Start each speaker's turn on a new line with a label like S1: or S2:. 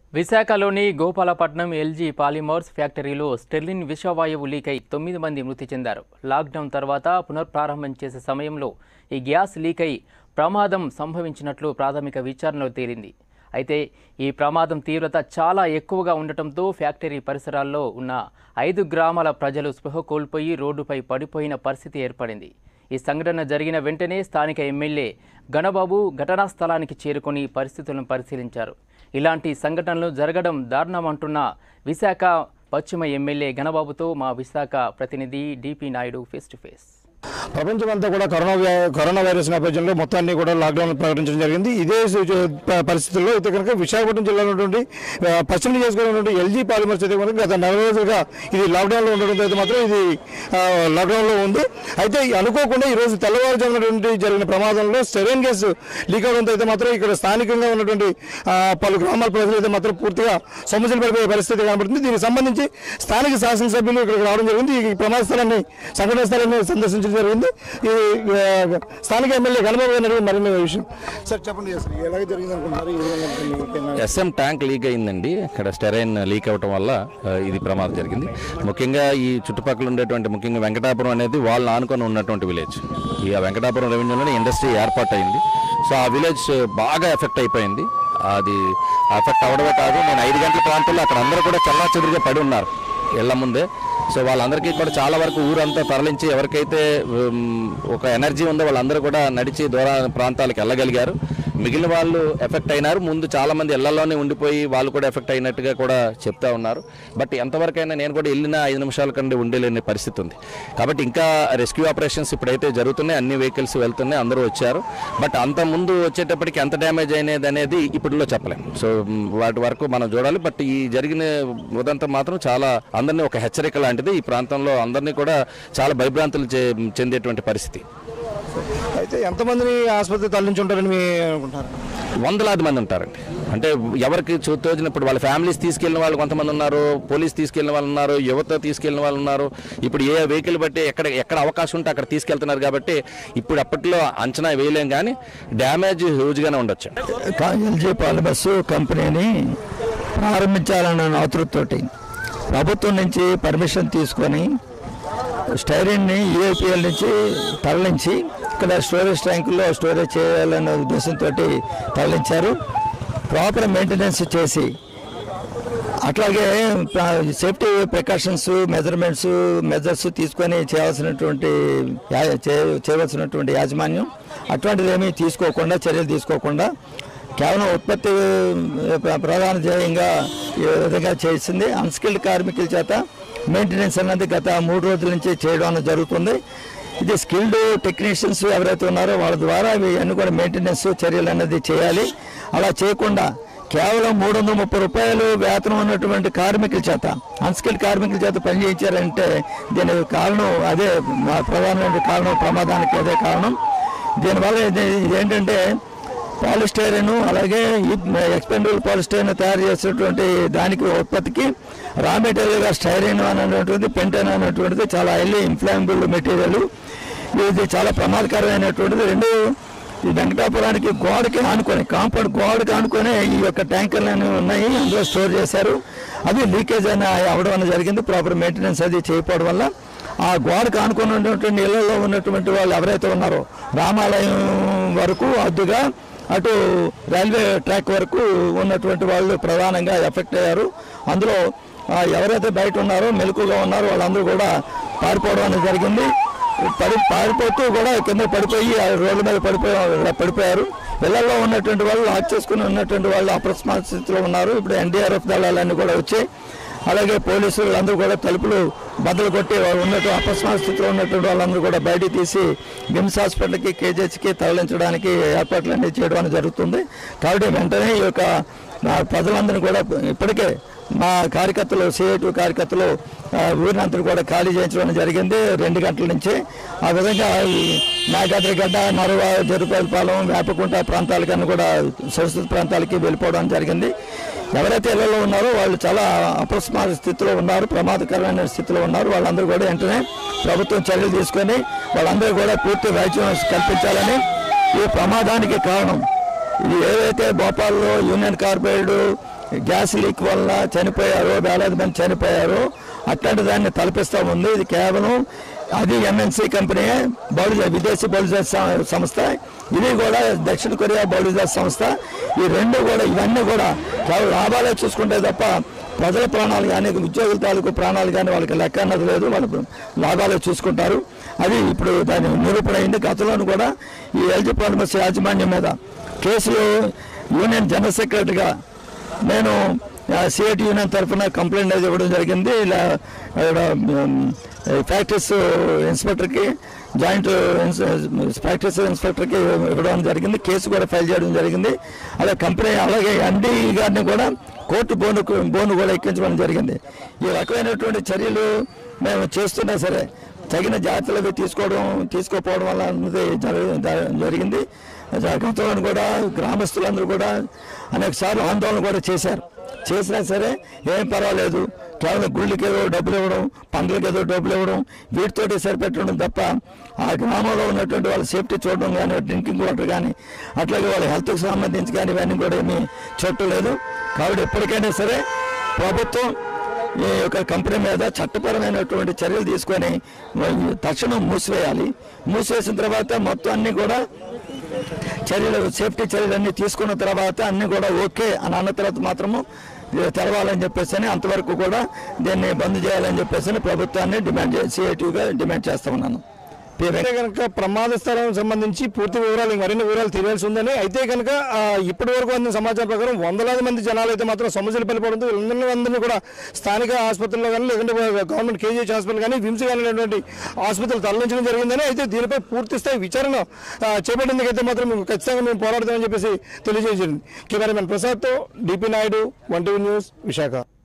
S1: విశాఖలోని Gopalapatnam LG polymers ఫ్యాక్టరీలో స్టెర్లిన్ విషవాయువు leak అయి తొమ్మిది మంది మృతి చెందారు లాక్డౌన్ తర్వాత పునఃప్రారంభం చేసే సమయంలో ఈ గ్యాస్ లీక్ అయి ప్రమాదం సంభవించినట్లు ప్రాథమిక విచారణలో తేలింది అయితే ఈ ప్రమాదం తీవ్రత చాలా ఎక్కువగా ఉండటంతో ఫ్యాక్టరీ పరిసరాల్లో ఉన్న ఐదు గ్రామాల ప్రజలు స్పృహ కోల్పోయి రోడ్డుపై పడిపోయిన పరిస్థితి ఏర్పడింది ఈ సంఘటన జరిగిన వెంటనే స్థానిక ఎమ్మెల్యే గణబాబు ఘటనా స్థలానికి చేరుకొని పరిస్థితులను పరిశీలించారు ఇలాంటి సంఘటనలు జరగడం దారుణమంటున్న విశాఖ పశ్చిమ ఎమ్మెల్యే గణబాబుతో మా విశాఖ ప్రతినిధి D P Naidu face to face
S2: ప్రపంచమంతా కూడా కరోనా వ్యా- కరోనా వైరస్ నేపథ్యంలో మొత్తాన్ని కూడా లాక్డౌన్ ప్రకటించడం జరిగింది ఇదే సు- ప- పరిస్థితుల్లో అయితే కనుక విశాఖపట్నం జిల్లాలో ఉన్నటువంటి ఆ, పశ్చిమ నియోజకవర్గంలో ఎల్జీ పాలిమర్స్ అయితే కనుక గత నెల రోజులుగా ఇది లాక్డౌన్లో ఉండడంతో అయితే మాత్రం ఇది ఆ, లాక్డౌన్లో ఉంది అయితే ఈ అనుకోకుండా ఈ రోజు తెల్లవారుజామునటువంటి జరిగిన ప్రమాదంలో స్టెరైన్ గ్యాస్ లీక్ అవడంతో అయితే మాత్రం ఇక్కడ స్థానికంగా ఉన్నటువంటి ఆ, పలు గ్రామాల ప్రజలు అయితే మాత్రం పూర్తిగా సమస్యలు పడిపోయే పరిస్థితి కనబడుతుంది దీనికి సంబంధించి స్థానిక శాసనసభ్యులు ఇక్కడికి రావడం జరిగింది ఈ ప్రమాద స్థలాన్ని సంఘటన స్థలాన్ని సందర్శించడం జరిగింది ఈ ఆ, స్థానిక ఎమ్మెల్యే గణబాబు గారిని అడిగి మరిన్ని విషయం సార్ చెప్పండి అసలు ఎలాగ జరిగింది అనుకుంటున్నారు ఈ విధంగా మీకేమైనా
S3: ఎస్ఎం ట్యాంక్ లీక్ అయిందండి ఇక్కడ స్టెరైన్ లీక్ అవ్వటం వల్ల ఆ, ఇది ప్రమాదం జరిగింది ముఖ్యంగా ఈ చుట్టుపక్కల ఉండేటువంటి ముఖ్యంగా వెంకటాపురం అనేది వాళ్ళు ఆనుకొని ఉన్నటువంటి విలేజ్ ఈ ఆ వెంకటాపురం రెవెన్యూలోనే ఇండస్ట్రీ ఏర్పాటు అయింది సో ఆ విలేజ్ బాగా ఎఫెక్ట్ అయిపోయింది అది ఎఫెక్ట్ అవ్వడమే కాదు నేను ఐదు గంటల ప్రాంతంలో అక్కడ అందరూ కూడా చల్లా చెదురుగా పడి ఉన్నారు ఇళ్ల ముందే సో వాళ్ళందరికీ కూడా చాలా వరకు ఊరంతా తరలించి ఎవరికైతే ఉమ్, ఒక ఎనర్జీ ఉందో వాళ్ళందరూ కూడా నడిచి దూర ప్రాంతాలకు వెళ్ళగలిగారు మిగిలిన వాళ్ళు ఎఫెక్ట్ అయినారు ముందు చాలా మంది ఇళ్లలోనే ఉండిపోయి వాళ్ళు కూడా ఎఫెక్ట్ అయినట్టుగా కూడా చెప్తా ఉన్నారు బట్ ఎంతవరకైనా నేను కూడా వెళ్ళిన ఐదు నిమిషాల కంటే ఉండలేని పరిస్థితి ఉంది కాబట్టి ఇంకా రెస్క్యూ ఆపరేషన్స్ ఇప్పుడైతే జరుగుతున్నాయి అన్ని వెహికల్స్ వెళ్తున్నాయి అందరూ వచ్చారు బట్ అంత ముందు వచ్చేటప్పటికి ఎంత డ్యామేజ్ అయినది అనేది ఇప్పటిలో చెప్పలేం సో మ్, వాటి వరకు మనం చూడాలి బట్ ఈ జరిగిన ఉదంతం మాత్రం చాలా అందరినీ ఒక హెచ్చరిక లాంటిది ఈ ప్రాంతంలో అందరినీ కూడా చాలా భయభ్రాంతులు చే- చెందేటువంటి పరిస్థితి
S2: అయితే ఎంతమందిని ఆసుపత్రి తరలించి ఉంటారని మీ అనుకుంటారు
S3: వందలాది మంది ఉంటారండి అంటే ఎవరికి చూ- తోచినప్పుడు వాళ్ళ ఫ్యామిలీస్ తీసుకెళ్ళిన వాళ్ళు కొంతమంది ఉన్నారు పోలీస్ తీసుకెళ్ళిన వాళ్ళు ఉన్నారు యువత తీసుకెళ్ళిన వాళ్ళు ఉన్నారు ఇప్పుడు ఏ వెహికల్ బట్టి ఎక్కడ ఎక్కడ అవకాశం ఉంటే అక్కడ తీసుకెళ్తున్నారు కాబట్టి ఇప్పుడు అప్పట్లో అంచనా వేయలేం కానీ డ్యామేజ్ హ్యూజ్గానే ఉండొచ్చు
S4: ఎల్జీ పాలిమర్స్ కంపెనీని ప్రారంభించాలన్న ఆతృతతోటి ప్రభుత్వం నుంచి పర్మిషన్ తీసుకొని స్టైరిన్ని యూఏపీఎల్ నుంచి తరలించి ఇక్కడ స్టోరేజ్ ట్యాంకుల్లో స్టోరేజ్ చేయాలన్న ఉద్దేశంతో తరలించారు ప్రాపర్ మెయింటెనెన్స్ చేసి అట్లాగే సేఫ్టీ ప్రికాషన్స్ మెజర్మెంట్స్ మెజర్స్ తీసుకొని చేయాల్సినటువంటి యా- చే- చేయవలసినటువంటి యాజమాన్యం అటువంటిది ఏమీ తీసుకోకుండా చర్యలు తీసుకోకుండా కేవలం ఉత్పత్తి ప్ర- ప్రధాన ధ్యేయంగా ఈ విధంగా చేసింది అన్స్కిల్డ్ కార్మికుల చేత మెయింటెనెన్స్ అన్నది గత మూడు రోజుల నుంచి చేయడం అనేది జరుగుతుంది ఇది స్కిల్డ్ టెక్నీషియన్స్ ఎవరైతే ఉన్నారో వాళ్ళ ద్వారా ఇవన్నీ కూడా మెయింటెనెన్స్ చర్యలు అనేది చేయాలి అలా చేయకుండా కేవలం మూడు వందల ముప్పై రూపాయలు వేతనం ఉన్నటువంటి కార్మికుల చేత అన్స్కిల్డ్ కార్మికుల చేత పనిచేయించారంటే దీనికి కారణం అదే మా ప్రధానమైన కారణం ప్రమాదానికి అదే కారణం దీనివల్ల ఇది ఇదేంటంటే పాలిస్టైరన్ అలాగే ఎక్స్పెండబుల్ పాలిస్టైరన్ తయారు చేసేటువంటి దానికి ఉత్పత్తికి రా మెటీరియల్గా స్టైరిన్ అనేటువంటిది పెంటైన్ అనేటువంటిది చాలా హైలీ ఇన్ఫ్లామబుల్ మెటీరియల్ ఇది చాలా ప్రమాదకరమైనటువంటిది రెండు ఈ వెంకటాపురానికి గోడకి ఆనుకొని కాంపౌండ్ గోడకి ఆనుకొని ఈ యొక్క ట్యాంకర్లు అనేవి ఉన్నాయి అందులో స్టోర్ చేశారు అవి లీకేజ్ అని అవడం అనేది జరిగింది ప్రాపర్ మెయింటెనెన్స్ అది చేయకపోవడం వల్ల ఆ గోడకు ఆనుకొని ఉన్నటువంటి ఇళ్లలో ఉన్నటువంటి వాళ్ళు ఎవరైతే ఉన్నారో రామాలయం వరకు అద్దుగా అటు రైల్వే ట్రాక్ వరకు ఉన్నటువంటి వాళ్ళు ప్రధానంగా ఎఫెక్ట్ అయ్యారు అందులో ఆ, ఎవరైతే బయట ఉన్నారో మెలకుగా ఉన్నారో వాళ్ళందరూ కూడా పారిపోవడం అనేది జరిగింది పడి పారిపోతూ కూడా కింద పడిపోయి ఆ రోడ్ల మీద పడిపోయి పడిపోయారు ఇళ్లలో ఉన్నటువంటి వాళ్ళు లాక్ చేసుకుని ఉన్నటువంటి వాళ్ళు అప్రస్మాత స్థితిలో ఉన్నారు ఇప్పుడు ఎన్డీఆర్ఎఫ్ దళాలన్నీ కూడా వచ్చాయి అలాగే పోలీసులు అందరూ కూడా తలుపులు బద్దలు కొట్టి వాళ్ళు ఉన్నట్టు అపస్మార స్థితిలో ఉన్నటువంటి వాళ్ళందరూ కూడా బయటికి తీసి విమ్స్ హాస్పిటల్కి కేజీహెచ్కి తరలించడానికి ఏర్పాట్లు అన్ని చేయడం అనేది జరుగుతుంది కాబట్టి వెంటనే ఈ యొక్క నా ప్రజలందరినీ కూడా ఇప్పటికే మా కార్యకర్తలు సిఐటి కార్యకర్తలు ఆ, ఊరినంతా కూడా ఖాళీ చేయించడం జరిగింది రెండు గంటల నుంచి ఆ విధంగా ఈ నాగాద్రిగడ్డ నరవ జరుపాలపాలెం వేపకుంట ప్రాంతాలకన్నా కూడా సురక్షిత ప్రాంతాలకి వెళ్ళిపోవడం జరిగింది ఎవరైతే ఇళ్లలో ఉన్నారో వాళ్ళు చాలా అపస్మార స్థితిలో ఉన్నారు ప్రమాదకరమైన స్థితిలో ఉన్నారు వాళ్ళందరూ కూడా వెంటనే ప్రభుత్వం చర్యలు తీసుకొని వాళ్ళందరూ కూడా పూర్తి వైద్యం కల్పించాలని ఈ ప్రమాదానికి కారణం ఇది ఏదైతే భోపాల్లో యూనియన్ కార్బైడ్ గ్యాస్ లీక్ వల్ల చనిపోయారు వేలాది మంది చనిపోయారు అట్లాంటి దాన్ని తలపిస్తూ ఉంది ఇది కేవలం అది ఎంఎన్సీ కంపెనీ బౌలిజా విదేశీ బౌలిజా స- సంస్థ ఇది కూడా దక్షిణ కొరియా బౌలిజా సంస్థ ఈ రెండు కూడా ఇవన్నీ కూడా కేవలం లాభాలే చూసుకుంటే తప్ప ప్రజల ప్రాణాలు కానీ ఉద్యోగుల తాలూకు ప్రాణాలు కానీ వాళ్ళకి లెక్క అన్నది లేదు వాళ్ళు లాభాలే చూసుకుంటారు అది ఇప్పుడు దాని నిరూపణ అయింది గతంలోనూ కూడా ఈ ఎల్జీ పాలిమర్స్ యాజమాన్యం మీద కేసులో యూనియన్ జనరల్ సెక్రటరీగా నేను సిఐటి యూనియన్ తరఫున కంప్లైంట్ అనేది ఇవ్వడం జరిగింది ఇలా ఇక్కడ, ఉమ్, ఫ్యాక్టరీస్ ఇన్స్పెక్టర్కి జాయింట్ ఇన్స్- ఫ్యాక్టరీస్ ఇన్స్పెక్టర్కి ఇవ్వడం జరిగింది కేసు కూడా ఫైల్ చేయడం జరిగింది అలా కంపెనీ అలాగే ఎండి గారిని కూడా కోర్టు బోను బోను కూడా ఎక్కించడం జరిగింది ఈ రకమైనటువంటి చర్యలు మేము చేస్తున్నా సరే తగిన జాగ్రత్తలు అవి తీసుకోవడం తీసుకోకపోవడం వల్ల అన్నది జరగ- జ- జరిగింది గతంలో కూడా గ్రామస్తులందరూ కూడా అనేక సార్లు ఆందోళన కూడా చేశారు చేసినా సరే ఏం పర్వాలేదు కేవలం గుళ్ళకి ఏదో డబ్బులు ఇవ్వడం పండ్లకి ఏదో డబ్బులు ఇవ్వడం వీటితోటి సరిపెట్టడం తప్ప ఆ గ్రామంలో ఉన్నటువంటి వాళ్ళ సేఫ్టీ చూడడం కానీ డ్రింకింగ్ వాటర్ కానీ అట్లాగే వాళ్ళ హెల్త్కి సంబంధించి కానీ ఇవన్నీ కూడా ఏమీ చూడలేదు కాబట్టి ఎప్పటికైనా సరే ప్రభుత్వం ఈ యొక్క కంపెనీ మీద చట్టపరమైనటువంటి చర్యలు తీసుకొని తక్షణం మూసివేయాలి మూసివేసిన తర్వాత మొత్తం అన్ని కూడా చర్యలు సేఫ్టీ చర్యలు అన్ని తీసుకున్న తర్వాత అన్ని కూడా ఓకే అని అన్న తర్వాత మాత్రము ఇది తెరవాలని చెప్పేసి అని అంతవరకు కూడా దీన్ని బంద్ చేయాలని చెప్పేసి అని ప్రభుత్వాన్ని డిమాండ్ సిఐటిగా డిమాండ్ చేస్తా ఉన్నాను పి.
S2: అయితే కనుక ప్రమాద స్థలం సంబంధించి పూర్తి వివరాలు ఇంక మరిన్ని వివరాలు తెలియాల్సి ఉందని అయితే కనుక ఆ, ఇప్పటి వరకు అందిన సమాచారం ప్రకారం వందలాది మంది జనాలు అయితే మాత్రం సమస్యలు పడిపోవడంతో వీళ్ళందరినీ అందరినీ కూడా స్థానిక ఆసుపత్రుల్లో కానీ లేదంటే గవర్నమెంట్ కేజీహెచ్ హాస్పిటల్ కానీ విమ్స్ కానీ అనేటువంటి ఆసుపత్రులు తరలించడం జరిగిందని అయితే దీనిపై పూర్తి స్థాయి విచారణ ఆ, చేపట్టేందుకైతే మాత్రం మేము ఖచ్చితంగా మేము పోరాడతామని చెప్పేసి తెలియజేసింది కెమెరామెన్ ప్రసాద్తో D P Naidu one TV news Visakha